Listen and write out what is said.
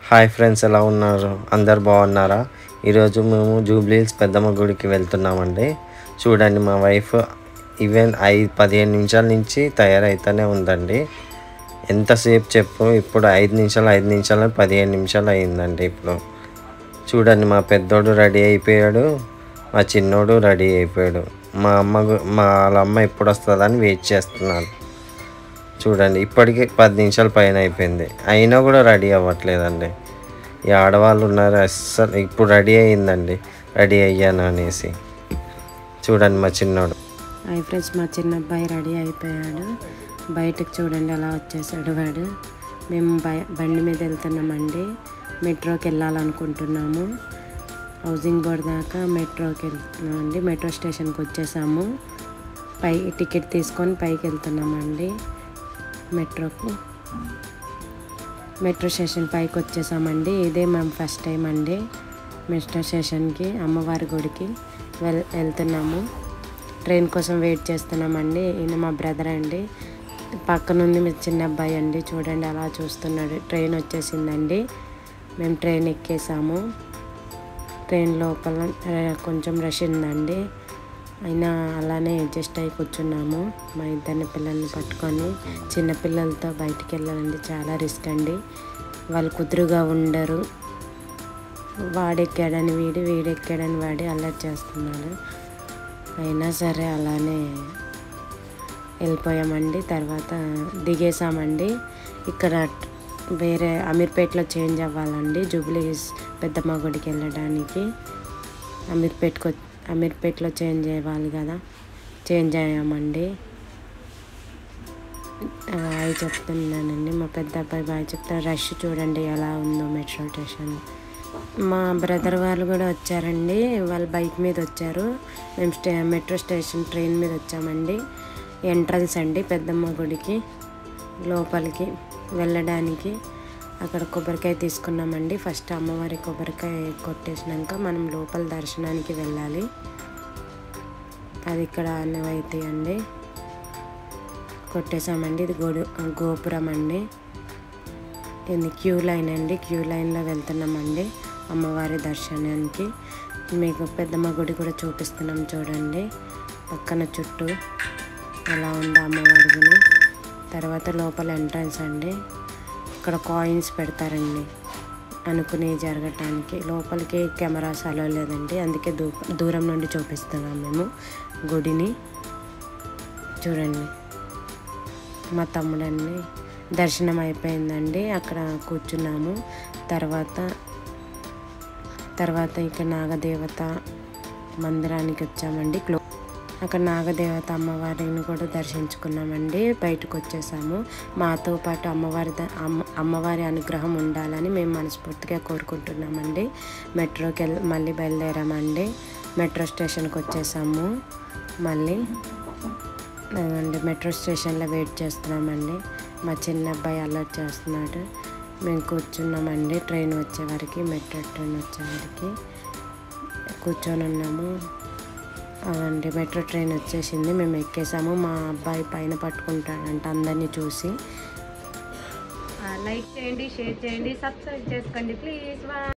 hi friends ఎలా ఉన్నారు అందరు బాగున్నారా ఈరోజు మేము జూబ్లీహిల్స్ పెద్దమ్మ గుడికి వెళ్తున్నామండి చూడండి మా వైఫ్ ఈవెన్ ఐదు పదిహేను నిమిషాల నుంచి తయారైతేనే ఉందండి ఎంతసేపు చెప్పు ఇప్పుడు ఐదు నిమిషాలు ఐదు నిమిషాలు పదిహేను నిమిషాలు అయిందండి ఇప్పుడు చూడండి మా పెద్దోడు రెడీ అయిపోయాడు మా చిన్నోడు రెడీ అయిపోయాడు మా అమ్మ గు- మా వాళ్ళ అమ్మ ఎప్పుడు వస్తుందని వెయిట్ చేస్తున్నాను చూడండి ఇప్పటికే పది నిమిషాల పైన అయిపోయింది అయినా కూడా రెడీ అవ్వట్లేదండి ఈ ఆడవాళ్ళు ఉన్నారు అస్సలు ఇప్పుడు రెడీ అయ్యిందండి రెడీ అయ్యాను అనేసి చూడండి మా చిన్నోడు హాయ్ ఫ్రెండ్స్ మా చిన్న అబ్బాయి రెడీ అయిపోయాడు బయటకు చూడండి అలా వచ్చేసాడు వాడు మేము బయ బండి మీద వెళ్తున్నామండి మెట్రోకి వెళ్ళాలనుకుంటున్నాము హౌసింగ్ బోర్డ్ దాకా మెట్రోకి వెళ్తున్నామండి మెట్రో స్టేషన్కి వచ్చేసాము పై టికెట్ తీసుకొని పైకి వెళ్తున్నామండి మెట్రోకి మెట్రో స్టేషన్ పైకి వచ్చేసామండి ఇదే మేము ఫస్ట్ టైం అండి మెట్రో స్టేషన్కి అమ్మవారి గుడికి వెల్ వెళ్తున్నాము ట్రైన్ కోసం వెయిట్ చేస్తున్నామండి ఈయన మా బ్రదర్ అండి పక్కనుంది మీ చిన్న అబ్బాయి అండి చూడండి అలా చూస్తున్నాడు ట్రైన్ వచ్చేసిందండి మేము ట్రైన్ ఎక్కేసాము ట్రైన్ లోపల ఆ, కొంచెం రష్ ఉందండి అయినా అలానే అడ్జస్ట్ అయి కూర్చున్నాము మా ఇద్దరిని పిల్లల్ని పట్టుకొని చిన్న పిల్లలతో బయటికి వెళ్ళాలండి చాలా రిస్క్ అండి వాళ్ళు కుదురుగా ఉండరు వాడెక్కాడని వీడి వీడెక్కాడని వాడి అల్లరి చేస్తున్నాడు అయినా సరే అలానే వెళ్ళిపోయామండి తర్వాత దిగేసామండి ఇక్కడ వేరే అమీర్పేటలో చేంజ్ అవ్వాలండి జూబ్లీ హిల్స్ పెద్దమ్మ గుడికి వెళ్ళడానికి అమీర్పేటకు అమీర్పేటలో చేంజ్ అవ్వాలి కదా చేంజ్ అయ్యామండి బాయ్ చెప్తున్నానండి మా పెద్ద అబ్బాయి బాయ్ చెప్తా రష్ చూడండి ఎలా ఉందో మెట్రో స్టేషన్ మా బ్రదర్ వాళ్ళు కూడా వచ్చారండి వాళ్ళు బైక్ మీద వచ్చారు మేము స్టే మెట్రో స్టేషన్ ట్రైన్ మీద వచ్చామండి ఎంట్రన్స్ అండి పెద్దమ్మ గుడికి లోపలికి వెళ్ళడానికి అక్కడ కొబ్బరికాయ తీసుకున్నామండి ఫస్ట్ అమ్మవారి కొబ్బరికాయ కొట్టేసినాక మనం లోపల దర్శనానికి వెళ్ళాలి అది ఇక్కడ అనవైతే అండి కొట్టేసామండి ఇది గోడు గోపురం అండి ఇది క్యూ లైన్ అండి క్యూ లైన్లో వెళ్తున్నామండి అమ్మవారి దర్శనానికి మీకు పెద్దమ్మ గుడి కూడా చూపిస్తున్నాం చూడండి పక్కన చుట్టూ ఎలా ఉందో అమ్మవారి గుడి తర్వాత లోపల ఎంట్రన్స్ అండి ఇక్కడ కాయిన్స్ పెడతారండి అనుకుని జరగటానికి లోపలికి కెమెరాస్ అలో లేదండి అందుకే దూ దూరం నుండి చూపిస్తున్నాం మేము గుడిని చూడండి మా తమ్ముడండి దర్శనం అయిపోయిందండి అక్కడ కూర్చున్నాము తర్వాత తర్వాత ఇక నాగదేవత మందిరానికి వచ్చామండి క్లో అక్కడ నాగదేవత అమ్మవారిని కూడా దర్శించుకున్నామండి బయటకు వచ్చేసాము మాతో పాటు అమ్మవారి ద- అమ్మ అమ్మవారి అనుగ్రహం ఉండాలని మేము మనస్ఫూర్తిగా కోరుకుంటున్నామండి మెట్రోకి వెళ్ళి మళ్ళీ బయలుదేరామండి మెట్రో స్టేషన్కి వచ్చేసాము మళ్ళీ అండి మెట్రో స్టేషన్లో వెయిట్ చేస్తున్నామండి మా చిన్న అబ్బాయి అలర్ట్ చేస్తున్నాడు మేము కూర్చున్నామండి ట్రైన్ వచ్చే వరకు మెట్రో ట్రైన్ వచ్చే వరకు కూర్చొని ఉన్నాము అదండి మెట్రో ట్రైన్ వచ్చేసింది మేము ఎక్కేసాము మా అబ్బాయి పైన పట్టుకుంటాడంట అందరినీ చూసి లైక్ చేయండి షేర్ చేయండి సబ్స్క్రైబ్ చేసుకోండి ప్లీజ్